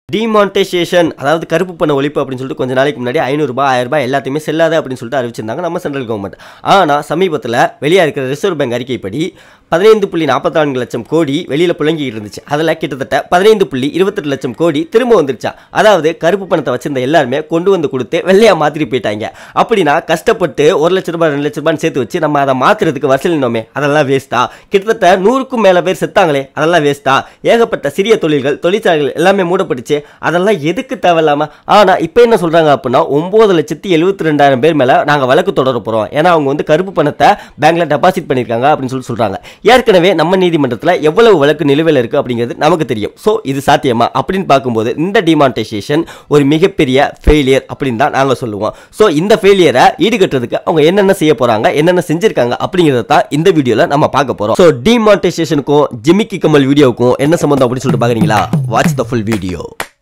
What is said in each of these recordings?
Demonetisation அதாவது கருப்பு பண ஒழிப்பு அப்படின்னு சொல்லிட்டு கொஞ்ச நாளைக்கு முன்னாடி ஐநூறுரூபா ஆயிரம் ரூபாய் எல்லாத்தையுமே செல்லாது அப்படின்னு சொல்லிட்டு அறிவிச்சிருந்தாங்க நம்ம சென்ட்ரல் கவர்மெண்ட் ஆனால் சமீபத்தில் வெளியாக இருக்கிற ரிசர்வ் பேங்க் அறிக்கைப்படி பதினைந்து புள்ளி நாற்பத்தி நான்கு லட்சம் கோடி வெளியில் புழங்கிட்டு இருந்துச்சு அதில் கிட்டத்தட்ட பதினைந்து புள்ளி இருபத்தெட்டு லட்சம் கோடி திரும்ப வந்துருச்சா அதாவது கருப்பு பணத்தை வச்சிருந்த எல்லாருமே கொண்டு வந்து கொடுத்து வெள்ளையா மாத்திட்டு போயிட்டாங்க அப்படின்னா கஷ்டப்பட்டு ஒரு லட்ச ரூபாய் ரெண்டு லட்ச ரூபான்னு சேர்த்து வச்சு நம்ம அதை மாத்துறதுக்கு வசூலினோமே அதெல்லாம் வேஸ்ட்டா கிட்டத்தட்ட நூறுக்கும் மேல பேர் செத்தாங்களே அதெல்லாம் வேஸ்ட்டா ஏகப்பட்ட சிறிய தொழில்கள் தொழிற்சாலைகள் எல்லாமே மூடப்பட்டுச்சு அதெல்லாம் எதுக்கு தேவையில்லாம ஆனா இப்போ என்ன சொல்றாங்க அப்படின்னா ஒன்பது லட்சத்தி எழுபத்தி ரெண்டாயிரம் பேர் மேல நாங்க வழக்கு தொடர போறோம் ஏன்னா அவங்க வந்து கருப்பு பணத்தை பேங்க்ல டெபாசிட் பண்ணிருக்காங்க அப்படின்னு சொல்லி சொல்றாங்க ஏற்கனவே நம்ம நீதிமன்றத்தில் எவ்வளவு வழக்கு நிலுவையில் இருக்கு அப்படிங்கிறது நமக்கு தெரியும் ஸோ இது சாத்தியமா அப்படின்னு பார்க்கும்போது இந்த டிமானிட்டைசேஷன் ஒரு மிகப்பெரிய ஃபெயிலியர் அப்படின்னு தான் நாங்கள் சொல்லுவோம் ஸோ இந்த ஃபெயிலியரை ஈடுகட்டுறதுக்கு அவங்க என்னென்ன செய்ய போறாங்க என்னென்ன செஞ்சிருக்காங்க அப்படிங்கிறத தான் இந்த வீடியோவில் நம்ம பார்க்க போறோம் ஸோ டிமானிட்டைசேஷனுக்கும் ஜிமிக்கி கமல் வீடியோவுக்கும் என்ன சம்பந்தம் அப்படின்னு சொல்லிட்டு பார்க்குறீங்களா வாட்ச் த ஃபுல் வீடியோ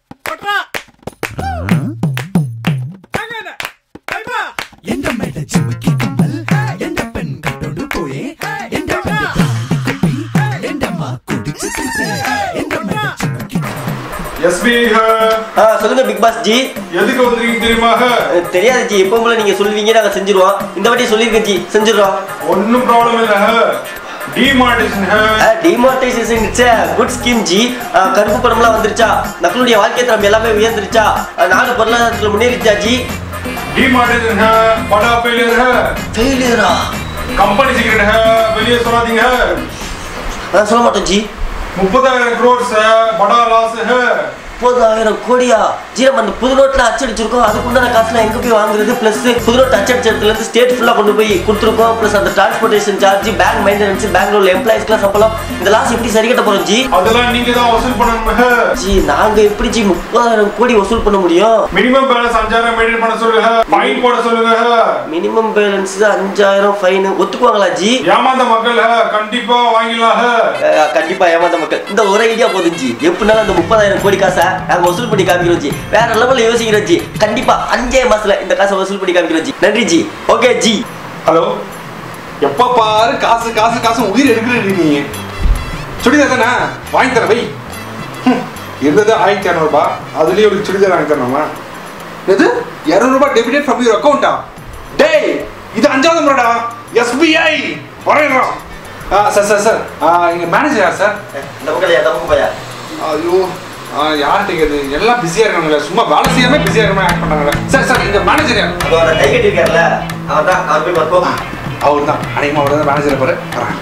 എന്റെ മേട ചിമുക്കി കമ്മൽ എന്റെ പെൺ കട്ടോട് പോയേ എന്റെ പെണ്ണ് ബ്രാൻഡി കുപ്പി എന്റെ അമ്മ കുടിച്ചു തീർത്തേ എന്റെ മേട ചിമുക്കി எஸ்பி சொல்லுங்க பிக் பாஸ் ஜி எதுக்கு வந்திருக்கீங்க தெரியுமா தெரியாது ஜி எப்போ போல நீங்க சொல்லுவீங்க நாங்கள் செஞ்சிருவோம் இந்த வாட்டி சொல்லியிருக்கேன் ஜி செஞ்சிடறோம் ஒன்னும் ப்ராப்ளம் இல்ல demonetisation demonetisation it's good scheme ji ah, கருப்பு பணம்லாம் வந்துருச்சா மக்களுடைய வாழ்க்கை தரம் எல்லாமே உயர்ந்துருச்சா அஹ், நாடு பொருளாதாரத்தில் முன்னேறிச்சா ஜி डिमोनेटाइजेशन है बड़ा फेलियर है ஃபெயிலியரா कंपनी सीक्रेट है வெளியே சொல்லாதீங்க நான் சொல்ல மாட்டோம் ஜி முப்பதாயிரம் crores है बड़ा लॉस है முப்பதாயிரம் கோடியா ஜி நம்ம அந்த புது நோட்டில் அச்சடிச்சிருக்கோம் அதுக்குண்டான காசுலாம் எங்கே போய் வாங்குறது ப்ளஸ் புது நோட் அச்சடிச்ச இடத்துலேருந்து ஸ்டேட் ஃபுல்லாக கொண்டு போய் கொடுத்துருக்கோம் ப்ளஸ் அந்த டிரான்ஸ்போர்ட்டேஷன் சார்ஜ் பேங்க் மெயின்டெனன்ஸ் பேங்க்ல உள்ள எம்ப்ளாயிஸ்க்குலாம் சம்பளம் இந்த லாஸ் எப்படி சரி கட்ட போகிறோம் ஜி அதெல்லாம் நீங்க தான் வசூல் பண்ணணும் है ஜி நாங்கள் எப்படி ஜி முப்பதாயிரம் கோடி வசூல் பண்ண முடியும் மினிமம் பேலன்ஸ் அஞ்சாயிரம் மெயின்டைன் பண்ண சொல்லுங்க ஃபைன் போட சொல்லுங்க மினிமம் பேலன்ஸ் அஞ்சாயிரம் ஃபைன் ஒத்துக்குவாங்களா ஜி ஏமாந்த மக்கள் है கண்டிப்பா வாங்கிடலாம் है அஹ் கண்டிப்பா ஏமாந்த மக்கள் இந்த ஒரு ஐடியா போதும் ஜி எப்படினாலும் அந்த முப்பதாயிரம் கோடி காசை நாங்க வசூல் பண்ணி காமிக்கிறோம் ஜி வேற லெவல்ல யோசிக்கிறோம் ஜி கண்டிப்பா அஞ்சே மாசத்துல இந்த காசை வசூல் பண்ணி காமிக்கிறோம் ஜி நன்றி ஜி ஓகே ஜி ஹலோ எப்ப பாரு காசு காசு காசு உயிர் எடுக்கிறீ நீ சுடிதார் தானே வாங்கி தரேன் வை ஹம், இருந்தது ஆயிரத்தி இரநூறுபா அதுலயே ஒரு சுடிதார் வாங்கி தரணுமா எது இரநூறுபா டெபிடேட் ஃப்ரம் யூர் அக்கௌண்டா டேய் இது அஞ்சாவது முறைடா எஸ்பிஐ வரையறா ஆ சார் சார் சார் ஆ, எங்க மேனேஜர் யார் சார் இந்த பக்கம் இந்த பக்கம் பையா ஐயோ ஆ, யார்கிட்ட கேக்குது எல்லாம் பிஸியா இருக்காங்களே சும்மா வேலை செய்யாம பிஸியா இருக்காம ஆக்ட் பண்ணாங்களே சார் சார் எங்க மேனேஜர் யார் அதோ அந்த கை கட்டி இருக்காருல்ல அவன் தான் அவர் போய் பார்ப்போம் அவர் தான் அனைமா அவர் தான் மேனேஜர் பாரு வரேன்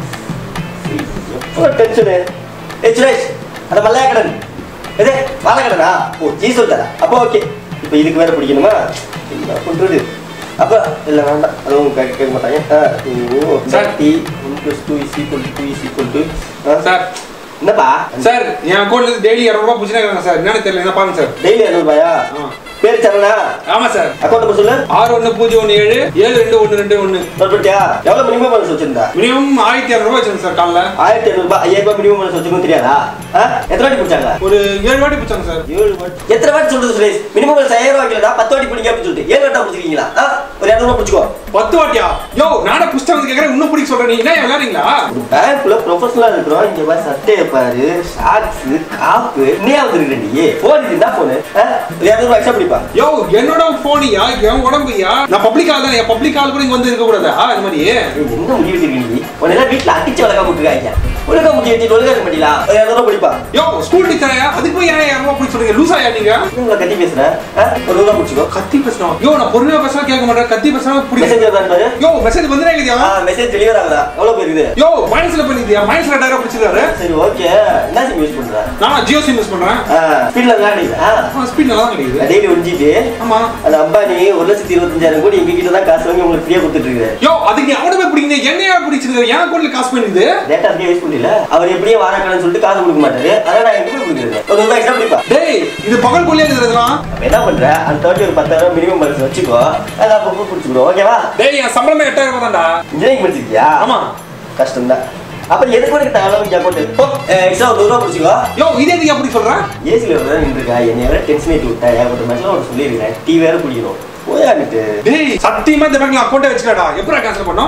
எப்போ டென்ஷனு ஏ சுரேஷ் அந்த மல்லையா கடன் எது வாழைக்கடனா ஓ ஜி சொல்லிட்டாரா அப்போ ஓகே இப்போ இதுக்கு வேற பிடிக்கணுமா என்ன பண்றது அப்போ இல்லை வேண்டாம் அதுவும் கேட்க கேட்க மாட்டாங்க ஆ, ஓ சார். டி one plus two is equal to is equal to sir என்னப்பா சார் என் அக்கௌண்ட்ல இருந்து டெய்லி இரநூறுபா புடிச்சுனே இருக்காங்க சார் என்னன்னு தெரியல என்ன பாருங்க சார் டெய்லி இரநூறுபாயா ஆ. பேர் சரணா ஆமா சார் அக்கௌண்ட் நம்பர் சொல்லு ஆறு ஒன்று பூஜ்ஜியம் ஒன்று ஏழு ஏழு ரெண்டு ஒன்று ரெண்டு ஒன்று நோட் பண்ணிட்டியா எவ்வளோ மினிமம் பேலன்ஸ் வச்சிருந்தா மினிமம் ஆயிரத்தி இரநூறுபா வச்சுருங்க சார் காலைல ஆயிரத்தி ஐநூறுபா ஐயாயிரம் ரூபாய் மினிமம் பேலன்ஸ் வச்சுக்கணும் தெரியாதா ஆ? எத்தனை வாட்டி பிடிச்சாங்க ஒரு ஏழு வாட்டி பிடிச்சாங்க சார் ஏழு வாட்டி எத்தனை வாட்டி சொல்றது சுரேஷ் மினிமம் பேலன்ஸ் ஐயாயிரம் ரூபாய் வைக்கலடா பத்து வாட்டி பிடிங்க அப்படின்னு சொல்லிட்டு ஏழு வாட்டா பிடிச்சிருக்கீங்களா ஆ? ஒரு இரநூறுவா பிடிச்சிக்கோ பத்து வாட்டியா யோ நானே புஸ்தகம் வந்து கேட்குறேன் இன்னும் பிடிக்க சொல்றேன் நீ என்ன விளையாடுறீங்களா ஒரு பேங்க்ல ப்ரொஃபஷனலா இருக்கிறோம் இங்க பாரு சட்டையை பாரு ஷார்ட்ஸ் காப்பு நீ வந்துருக்க நீ போன் இருந்தா போனு இரநூறுவா எக்ஸ்ட்ரா பிடிப்பா யோ என்னோட போனியா என் உடம்புயா நான் பப்ளிக் ஆள் தான் என் பப்ளிக் ஆள் கூட இங்க வந்து இருக்க கூடாதா இந்த மாதிரி ஏய், என்ன முடிவு வச்சிருக்க நீ உன்னை எல்லாம் வீட்டுல அடிச்சு வளர்க்க விட்டுருக்காங்க ஒழுங்கா முடி வச்சுட்டு ஒழுங்கா இருக்க மாட்டீங்களா ஒரு இரநூறுவா பிடிப்பா யோ ஸ்கூல் டீச்சரையா அதுக்கு போய் ஏன் இரநூறுவா பிடிக்க சொல்றீங்க லூசாயா நீங்க உங்களை கட்டி பேசுறேன் ஆ? ஒரு ரூபா பிடிச்சிக்கோ கத்தி பேசணும் யோ நான் பொறுமையா பேசினா கேட்க மாட்டேன் கத்தி பேசினா பிடிக்க மெசேஜ் வருதான் பாரு யோ மெசேஜ் வந்துடே இருக்குதியா மெசேஜ் டெலிவர் ஆகுதா எவ்வளவு பேர் இருக்குது யோ மைனஸ்ல பண்ணிதியா மைனஸ்ல ரெண்டாயிரம் பிடிச்சிருக்காரு சரி ஓகே என்ன சிம் யூஸ் பண்ற நான் ஜியோ சிம் யூஸ் பண்றேன் ஸ்பீட்ல விளையாடுறீங்க ஸ்பீட் நல்லா தான் கிடைக்குது டெய்லி ஒன் ஜிபி ஆமா அந்த அம்பானி ஒரு லட்சத்தி இருபத்தஞ்சாயிரம் கோடி எங்க கிட்ட தான் காசு வாங்கி உங்களுக்கு ஃப்ரீயா கொடுத்துட்டு இருக்காரு யோ அதுக்கு நீ அவனை போய் பிடிக்குது என்னையா பிடிச்சிருக்காரு என் அக்கௌண்ட்ல காசு பண்ணிக்குது டேட்டா அப்படியே யூஸ் பண்ணல அவர் எப்படியே வாராக்கடன்னு சொல்லிட்டு காசு கொடுக்க மாட்டாரு அதான் நான் எங்க போய் கொடுக்குறது ஒரு ரூபாய் எக்ஸ்ட்ரா பிடிப்பா டேய் இது பகல் கொள்ளையா இருக்கிறதுலாம் அப்ப என்ன பண்ற அந்த தேர்ட்டி ஒரு பத்தாயிரம் மினிமம் பேலன்ஸ் வச்சுக்கோ அதை அப்பப்போ பிடிச்சிக்கிறோம் ஓகேவா டேய் என் சம்பளமே எட்டாயிரம் ரூபாய் தான்டா இன்ஜினியரிங் படிச்சிருக்கியா ஆமா கஷ்டம் தான் அப்புறம் எதுக்கு உனக்கு தேவையில்லாம அக்கௌண்ட் எக்ஸ்ட்ரா ஒரு நூறுரூவா பிடிச்சிக்கோ யோ இதே எதுக்கு அப்படி சொல்றேன் ஏசியில் ஒரு தான் நின்றுருக்கா என்னை வேற டென்ஷன் ஏற்றி விட்டா ஏகப்பட்ட மாதிரிலாம் உனக்கு சொல்லியிருக்கேன் டீ வேற குடிக்கணும் போயான்னுட்டு டேய் சத்தியமா இந்த பேங்க்ல அக்கௌண்ட்டே வச்சுக்கடா எப்படா கேன்சல் பண்ணோம்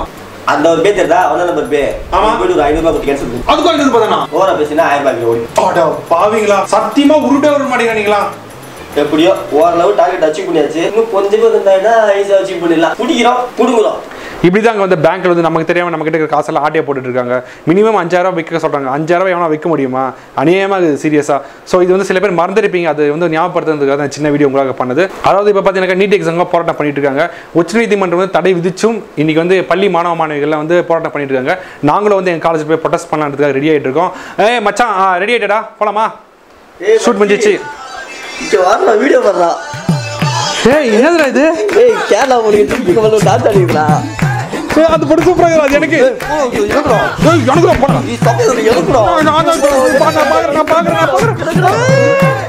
அந்த ஒரு பே தெரியுதா ஒன்றாம் நம்பர் பே ஆமா. போயிட்டு ஒரு ஐநூறுபா கொடுத்து கேன்சல் பண்ணு அதுக்கும் ஐநூறு ரூபாய் தானா ஓவரா பேசினா ஆயிரம் ரூபாய் ஓடி அட பாவிங்களா சத்தியமா உருட்டே வர மாட்டேங்கிறீங்களா எப்படியோ ஓரளவு டார்கெட் அச்சீவ் பண்ணியாச்சு இன்னும் கொஞ்சம் பேர் இருந்தாங்கன்னா ஈஸியாக அச்சீவ் பண்ணிடலாம் பிடிக்கிறோம் பிடுங்குறோம் இப்படி தான் அங்கே வந்து பேங்க்ல வந்து நமக்கு தெரியாம நம்ம கிட்ட இருக்கிற காசெல்லாம் ஆட்டியா போட்டுட்டு இருக்காங்க மினிமம் அஞ்சாயிரம் விற்க சொல்றாங்க அஞ்சாயிரம் எவனா விற்க முடியுமா அநியாயமா இது சீரியஸா ஸோ இது வந்து சில பேர் மறந்துருப்பீங்க அது வந்து ஞாபகப்படுத்துறதுக்காக தான் சின்ன வீடியோ உங்களாக பண்ணது அதாவது இப்போ பார்த்தீங்கன்னா நீட் எக்ஸாம் போராட்டம் பண்ணிட்டு இருக்காங்க உச்சநீதிமன்றம் வந்து தடை விதிச்சும் இன்னைக்கு வந்து பள்ளி மாணவ மாணவிகள்லாம் வந்து போராட்டம் பண்ணிட்டு இருக்காங்க நாங்களும் வந்து எங்கள் காலேஜ் போய் ப்ரொடெஸ்ட் பண்ணலான்றதுக்காக ரெடி ஆயிட்டு இருக்கோம் ஏ மச்சான் ரெடி ஆயிட்டடா போலாமா ஷூட் பண்ணிச்சு இங்கே வரலாம் வீடியோ வரலாம் ஏய் என்னதுடா இது ஏய் கேரளா மொழிக்கு திருப்பி கமலும் டான்ஸ் ஆடிக்கிறா ஏய், அது படம் சூப்பராக அது எனக்கு ஏய், எனக்கு போடா நீ சமையல் எடுக்கணும் நான் நான் பாக்குறேன் நான் பாக்குறேன் நான் பாக்குறேன்